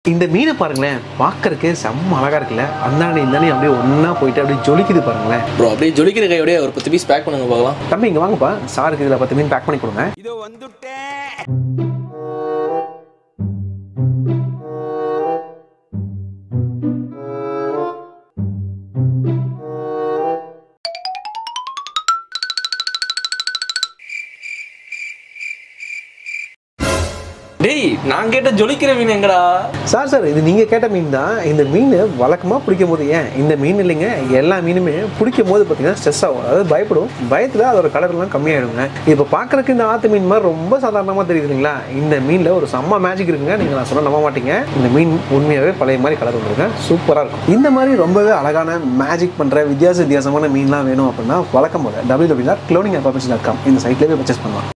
இந்த மீனை பாருங்களேன் பார்க்கறதுக்கு செம்ம அழகா இருக்குல்ல அந்தாண்டி இந்தாண்டி அப்படியே ஒண்ணா போயிட்டு அப்படியே ஜொலிக்குது பாருங்களேன் ப்ரோ அப்படியே ஜொலிக்கிற கையோடய ஒரு பத்து பீஸ் பேக் பண்ணுங்க பார்க்கலாம் தம்பி இங்க வாங்கப்பா சாருக்கு இதுல பத்து மீன் பேக் பண்ணி கொடுங்க இதோ வந்துட்டேன் டேய் நான் கேட்ட ஜொலிக்கிற மீன் எங்கடா சார் சார் இது நீங்க கேட்ட மீன் தான் இந்த மீன் வழக்கமா பிடிக்கும் போது ஏன் இந்த மீன் இல்லைங்க எல்லா மீனுமே பிடிக்கும் போது பார்த்தீங்கன்னா ஸ்ட்ரெஸ் ஆகும் அதாவது பயப்படும் பயத்துல அதோட கலர்லாம் கம்மியாயிடுங்க இப்போ பார்க்கறதுக்கு இந்த ஆத்து மீன் மாதிரி ரொம்ப சாதாரணமா தெரியுது இல்லைங்களா இந்த மீன்ல ஒரு செம்ம மேஜிக் இருக்குங்க நீங்க நான் சொன்ன நம்ப மாட்டீங்க இந்த மீன் உண்மையாவே பழைய மாதிரி கலர் வந்துருங்க சூப்பரா இருக்கும் இந்த மாதிரி ரொம்பவே அழகான மேஜிக் பண்ற வித்தியாச வித்தியாசமான மீன்லாம் வேணும் அப்படின்னா வழக்கம் போல W W dot cloning dot com இந்த சைட்லேயே பர்ச்சேஸ் பண்ணலாம்